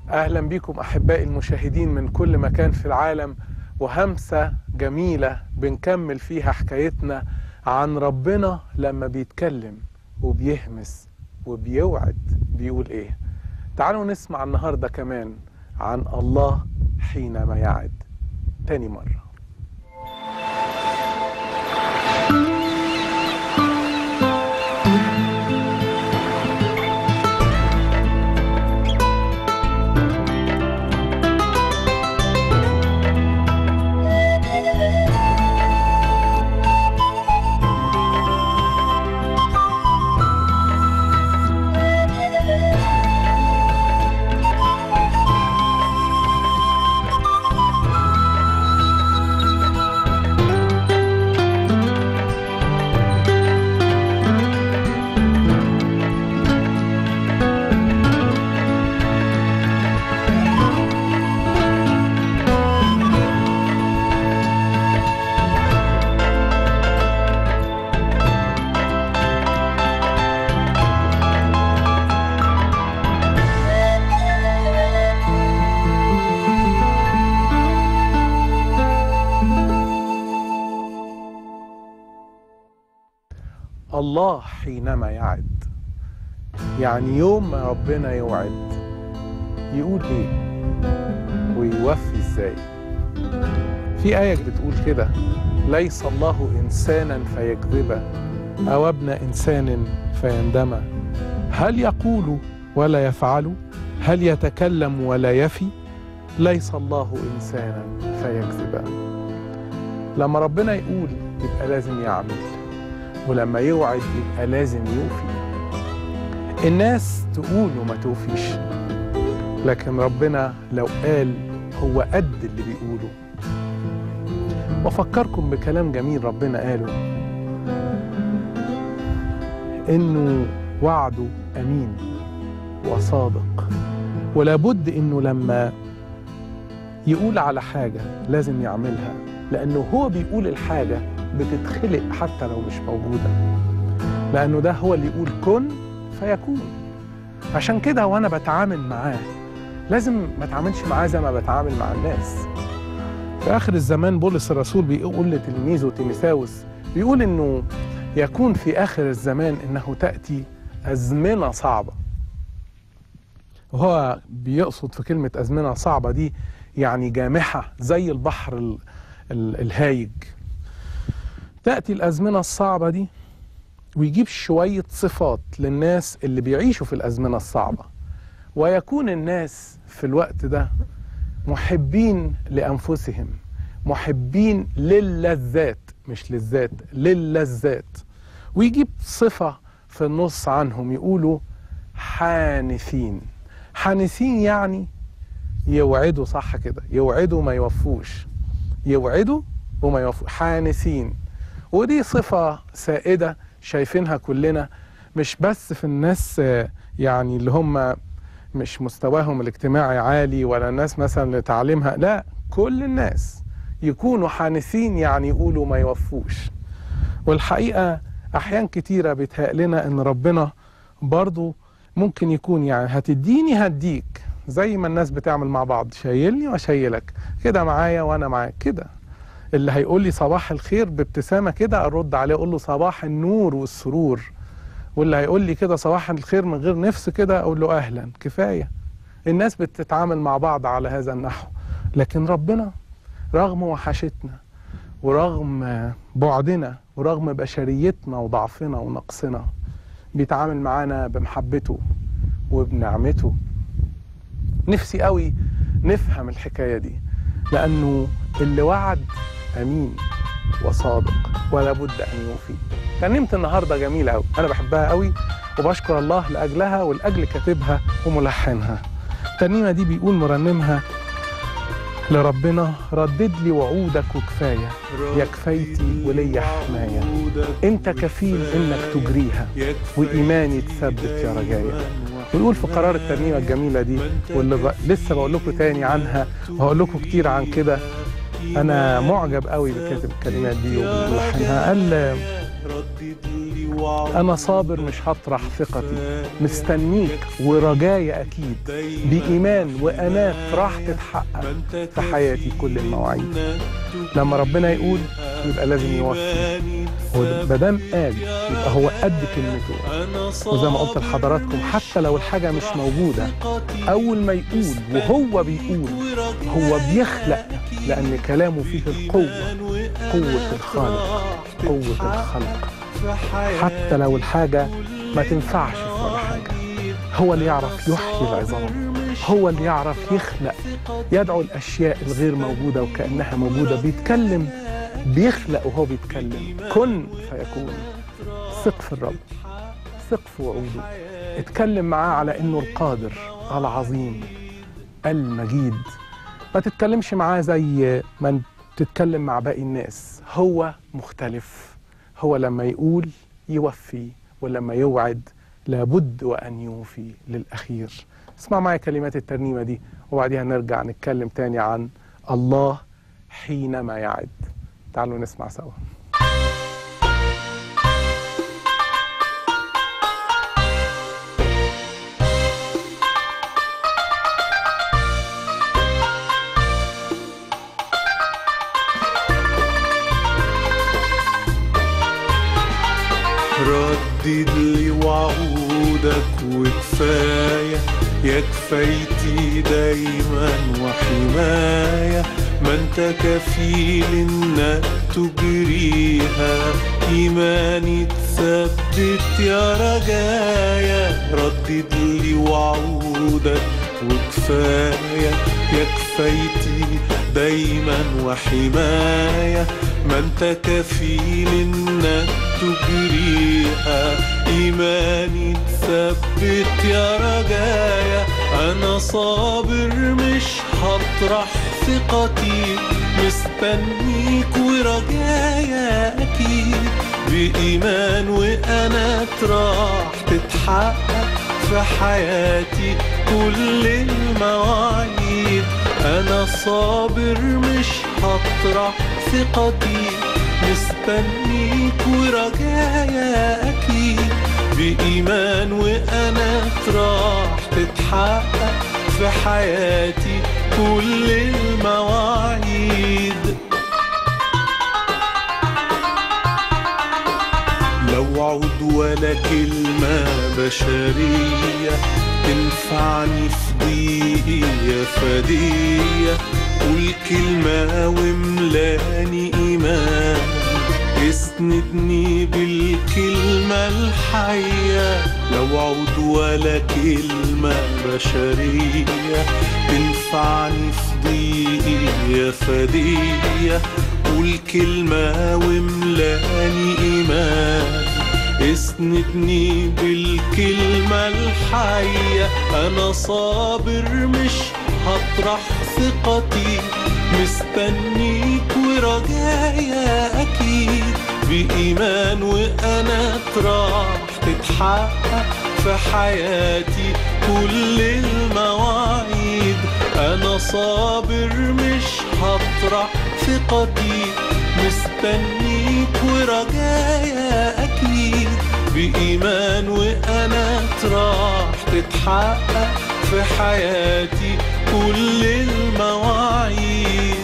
أهلا بكم أحبائي المشاهدين من كل مكان في العالم وهمسة جميلة بنكمل فيها حكايتنا عن ربنا لما بيتكلم وبيهمس وبيوعد بيقول إيه تعالوا نسمع النهاردة كمان عن الله حينما يعد تاني مرة الله حينما يعد يعني يوم ما ربنا يوعد يقول ايه ويوفي ازاي في آية بتقول كده ليس الله إنسانا فيكذب أو ابن إنسان فيندم هل يقول ولا يفعل هل يتكلم ولا يفي ليس الله إنسانا فيكذب لما ربنا يقول يبقى لازم يعمل ولما يوعد يبقى لازم يوفي الناس تقول وما توفيش لكن ربنا لو قال هو قد اللي بيقوله وافكركم بكلام جميل ربنا قاله انه وعده امين وصادق ولابد انه لما يقول على حاجه لازم يعملها لانه هو بيقول الحاجه بتتخلق حتى لو مش موجودة لأنه ده هو اللي يقول كن فيكون عشان كده وأنا بتعامل معاه لازم ما اتعاملش معاه زي ما بتعامل مع الناس في آخر الزمان بولس الرسول بيقول لتلميذه تيميثاوس بيقول إنه يكون في آخر الزمان إنه تأتي أزمنة صعبة وهو بيقصد في كلمة أزمنة صعبة دي يعني جامحة زي البحر ال ال الهايج تأتي الأزمنة الصعبة دي ويجيب شوية صفات للناس اللي بيعيشوا في الأزمنة الصعبة ويكون الناس في الوقت ده محبين لأنفسهم محبين للذات مش للذات للذات ويجيب صفة في النص عنهم يقولوا حانثين حانثين يعني يوعدوا صح كده يوعدوا ما يوفوش يوعدوا وما يوفوش حانثين ودي صفة سائدة شايفينها كلنا مش بس في الناس يعني اللي هم مش مستواهم الاجتماعي عالي ولا الناس مثلا اللي تعليمها لا كل الناس يكونوا حانثين يعني يقولوا ما يوفوش والحقيقة أحيان كتيرة بيتهيأ لنا إن ربنا برضو ممكن يكون يعني هتديني هديك زي ما الناس بتعمل مع بعض شايلني واشيلك كده معايا وانا معاك كده اللي هيقول لي صباح الخير بابتسامه كده ارد عليه اقول له صباح النور والسرور واللي هيقول لي كده صباح الخير من غير نفس كده اقول له اهلا كفايه الناس بتتعامل مع بعض على هذا النحو لكن ربنا رغم وحشتنا ورغم بعدنا ورغم بشريتنا وضعفنا ونقصنا بيتعامل معانا بمحبته وبنعمته نفسي قوي نفهم الحكايه دي لانه اللي وعد امين وصادق ولا بد ان يوفي ترنيمه النهارده جميله قوي انا بحبها قوي وبشكر الله لاجلها ولاجل كاتبها وملحنها الترنيمه دي بيقول مرنمها لربنا ردد لي وعودك وكفايه يا كفايتي وليا حمايه انت كفيل انك تجريها وايماني تثبت يا رجايا ويقول في قرار الترنيمه الجميله دي واللي ب... لسه بقول لكم تاني عنها وهقول لكم كتير عن كده انا معجب قوي بكاتب الكلمات دي وملحنها قال ردد لي وعود أنا صابر مش هطرح ثقتي مستنيك ورجايا أكيد بإيمان وأنات راح تتحقق في حياتي كل المواعيد لما ربنا يقول يبقى لازم يوفي ومادام قال يبقى هو قد كلمته وزي ما قلت لحضراتكم حتى لو الحاجة مش موجودة أول ما يقول وهو بيقول هو بيخلق لأن كلامه فيه القوة قوة الخالق قوة الخلق حتى لو الحاجة ما تنفعش في ولا حاجة هو اللي يعرف يحيي العظام هو اللي يعرف يخلق يدعو الأشياء الغير موجودة وكأنها موجودة بيتكلم بيخلق وهو بيتكلم كن فيكون ثق في الرب ثق في وعوده اتكلم معاه على انه القادر العظيم المجيد ما تتكلمش معاه زي ما تتكلم مع باقي الناس هو مختلف هو لما يقول يوفي ولما يوعد لابد وأن يوفي للأخير اسمع معايا كلمات الترنيمة دي وبعدها نرجع نتكلم تاني عن الله حينما يعد تعالوا نسمع سوا ردد لي وعودك وكفاية يا كفايتي دايما وحماية ما انت كفيل انك تجريها ايماني تثبت يا رجايا ردد لي وعودك وكفاية يا كفايتي دايما وحماية ما انت كفيل انك تجريها ايماني تثبت يا رجايا انا صابر مش هطرح ثقتي مستنيك ورجايا اكيد بايمان وانا راح تتحقق في حياتي كل المواعيد انا صابر مش هطرح ثقتي مستنيك ورجايا اكيد بايمان وانا راح تتحقق في حياتي كل المواعيد لو وعد ولا كلمة بشرية تنفعني في ضيقي يا فدية قول كلمة وملاني إيمان اسندني بالكلمة الحية لو عود ولا كلمة بشرية تنفعني في ضيقي يا فدية قول كلمة وملاني إيمان اسندني بالكلمة الحية أنا صابر مش هطرح ثقتي مستنيك ورجايا أكيد بإيمان وأنا راح تتحقق في حياتي كل المواعيد أنا صابر مش هطرح ثقتي مستنيك ورجايا أكيد بإيمان وأنا راح تتحقق في حياتي كل المواعيد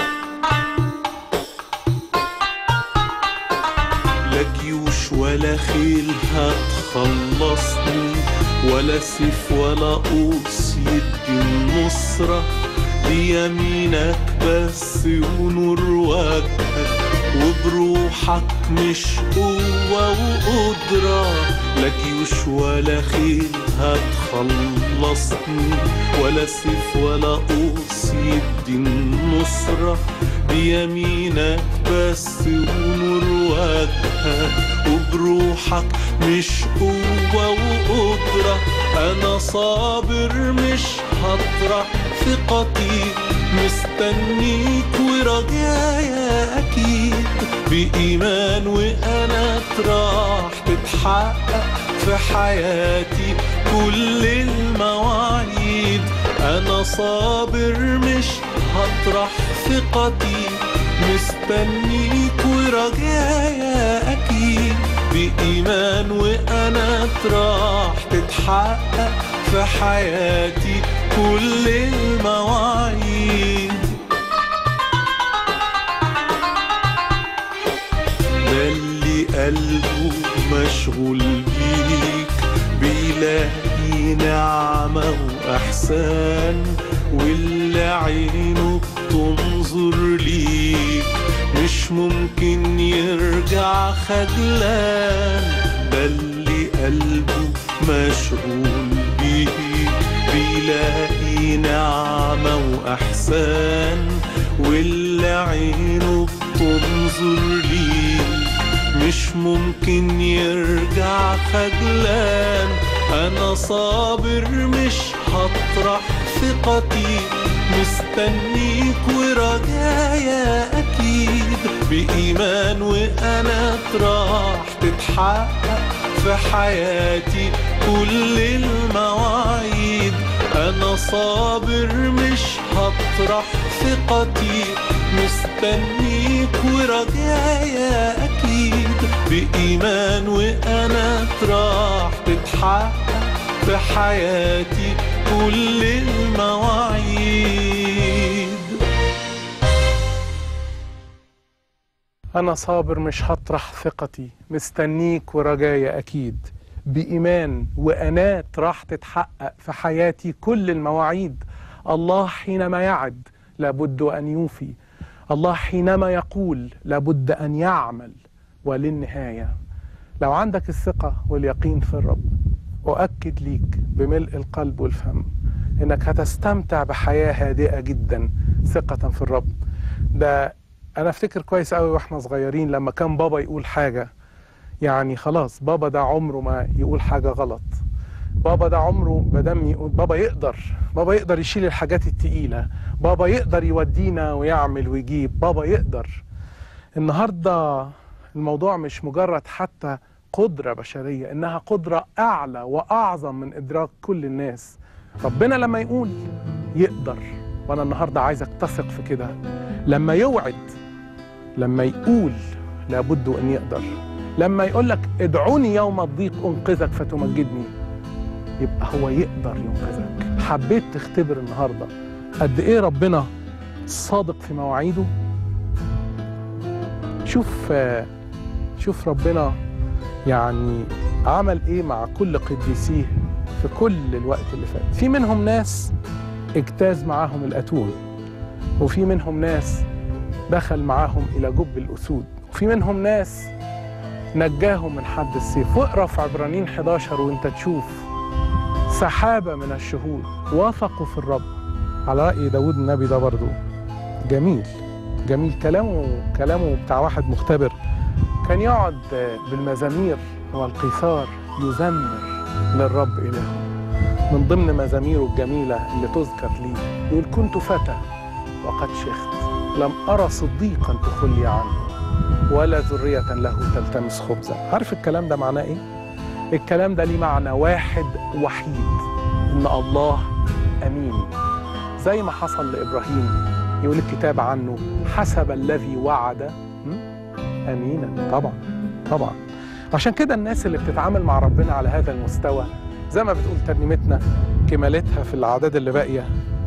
لا جيوش ولا خيل هتخلصني ولا سيف ولا قوس يدي النصرة بيمينك بس ونور وجهك وبروحك مش قوة وقدرة لا جيوش ولا خيل هتخلصني ولا سيف ولا قوس يدي النصرة بيمينك بس ونور وجهك وبروحك مش قوة وقدرة أنا صابر مش هطرح ثقتي مستنيك ورجايا أكيد بإيمان وأنا راح تتحقق في حياتي كل المواعيد أنا صابر مش هطرح ثقتي مستنيك ورجايا أكيد بإيمان وأنا راح تتحقق في حياتي كل المواعيد ده اللي قلبه مشغول بيك بيلاقي نعمة وإحسان واللي عينه بتنظر ليك مش ممكن يرجع خجلان ده اللي قلبه مشغول بيك بيلاقي نعمة وإحسان واللي عينه بتنظر ليك مش ممكن يرجع خجلان انا صابر مش هطرح ثقتي مستنيك ورجايا اكيد بايمان وانا راح تتحقق في حياتي كل المواعيد انا صابر مش هطرح ثقتي مستنيك ورجايا اكيد بايمان وانا راح تتحقق في حياتي كل المواعيد أنا صابر مش هطرح ثقتي مستنيك ورجايا أكيد بإيمان وأنات راح تتحقق في حياتي كل المواعيد الله حينما يعد لابد أن يوفي الله حينما يقول لابد أن يعمل وللنهاية لو عندك الثقة واليقين في الرب أؤكد ليك بملء القلب والفم إنك هتستمتع بحياة هادئة جدا ثقة في الرب ده أنا أفتكر كويس قوي وإحنا صغيرين لما كان بابا يقول حاجة يعني خلاص بابا ده عمره ما يقول حاجة غلط بابا ده عمره مادام يقول بابا يقدر بابا يقدر يشيل الحاجات التقيلة بابا يقدر يودينا ويعمل ويجيب بابا يقدر النهاردة الموضوع مش مجرد حتى قدرة بشرية إنها قدرة أعلى وأعظم من إدراك كل الناس ربنا لما يقول يقدر وأنا النهاردة عايزك تثق في كده لما يوعد لما يقول لابد أن يقدر لما يقول لك ادعوني يوم الضيق أنقذك فتمجدني يبقى هو يقدر ينقذك حبيت تختبر النهاردة قد إيه ربنا صادق في مواعيده شوف شوف ربنا يعني عمل ايه مع كل قديسيه في كل الوقت اللي فات في منهم ناس اجتاز معاهم الاتون وفي منهم ناس دخل معاهم الى جب الاسود وفي منهم ناس نجاهم من حد السيف واقرا في عبرانيين 11 وانت تشوف سحابه من الشهود وثقوا في الرب على راي داود النبي ده برضو جميل جميل كلامه كلامه بتاع واحد مختبر كان يقعد بالمزامير والقيثار يزمر للرب إلهه من ضمن مزاميره الجميلة اللي تذكر لي يقول كنت فتى وقد شخت لم أرى صديقا تخلي عنه ولا ذرية له تلتمس خبزا عارف الكلام ده معناه إيه؟ الكلام ده ليه معنى واحد وحيد إن الله أمين زي ما حصل لإبراهيم يقول الكتاب عنه حسب الذي وعد امينا طبعا طبعا عشان كده الناس اللي بتتعامل مع ربنا على هذا المستوى زي ما بتقول ترنيمتنا كمالتها في الاعداد اللي باقيه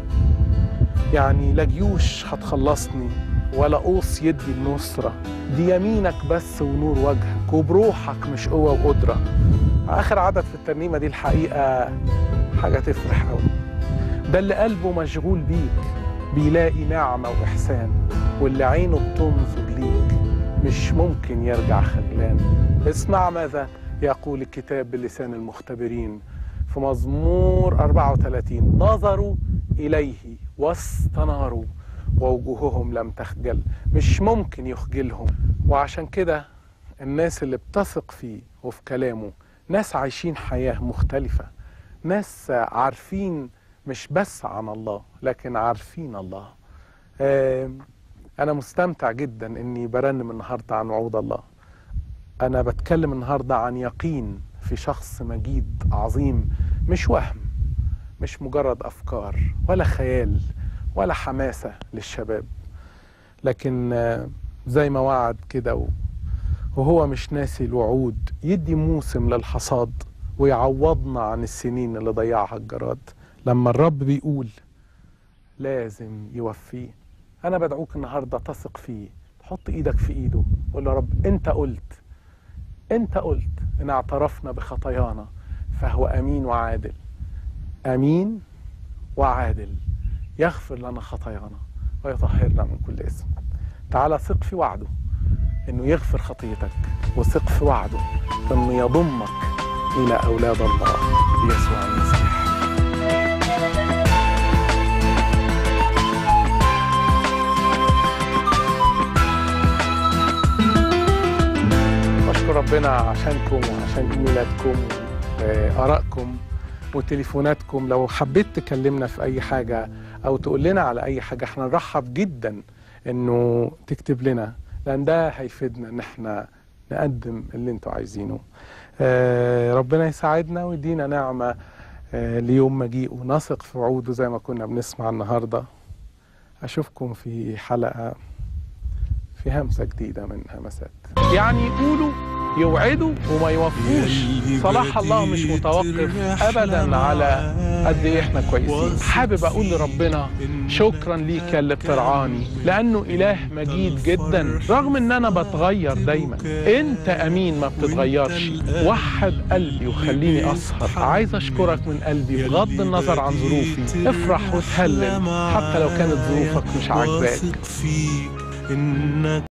يعني لا جيوش هتخلصني ولا قوس يدي النصرة دي يمينك بس ونور وجهك وبروحك مش قوة وقدرة آخر عدد في الترنيمة دي الحقيقة حاجة تفرح قوي ده اللي قلبه مشغول بيك بيلاقي نعمة وإحسان واللي عينه بتنظر ليك مش ممكن يرجع خجلان اسمع ماذا يقول الكتاب بلسان المختبرين في مزمور 34 نظروا إليه واستناروا ووجوههم لم تخجل مش ممكن يخجلهم وعشان كده الناس اللي بتثق فيه وفي كلامه ناس عايشين حياة مختلفة ناس عارفين مش بس عن الله لكن عارفين الله آه أنا مستمتع جدا إني برنم النهاردة عن وعود الله أنا بتكلم النهاردة عن يقين في شخص مجيد عظيم مش وهم مش مجرد أفكار ولا خيال ولا حماسة للشباب لكن آه، زي ما وعد كده و- وهو مش ناسي الوعود يدي موسم للحصاد ويعوضنا عن السنين اللي ضيعها الجراد لما الرب بيقول لازم يوفيه انا بدعوك النهارده تثق فيه تحط ايدك في ايده قول له يا رب انت قلت انت قلت ان اعترفنا بخطايانا فهو امين وعادل امين وعادل يغفر لنا خطايانا ويطهرنا من كل اسم تعالى ثق في وعده انه يغفر خطيتك وثق في وعده انه يضمك الى اولاد الله بيسوع المسيح بشكر ربنا عشانكم وعشان ايميلاتكم وارائكم وتليفوناتكم لو حبيت تكلمنا في اي حاجه او تقول لنا على اي حاجه احنا نرحب جدا انه تكتب لنا لان ده هيفيدنا ان احنا نقدم اللي انتوا عايزينه آه، ربنا يساعدنا ويدينا نعمه آه، ليوم مجيئه نثق في وعوده زي ما كنا بنسمع النهارده اشوفكم في حلقه في همسه جديده من همسات يعني يقولوا يوعدوا وما يوفوش صلاح الله مش متوقف ابدا على قد ايه احنا كويسين حابب اقول لربنا شكرا ليك يا اللي بترعاني لانه اله مجيد جدا رغم ان انا بتغير دايما انت امين ما بتتغيرش وحد قلبي وخليني اسهر عايز اشكرك من قلبي بغض النظر عن ظروفي افرح وتهلل حتى لو كانت ظروفك مش عاجباك واثق فيك انك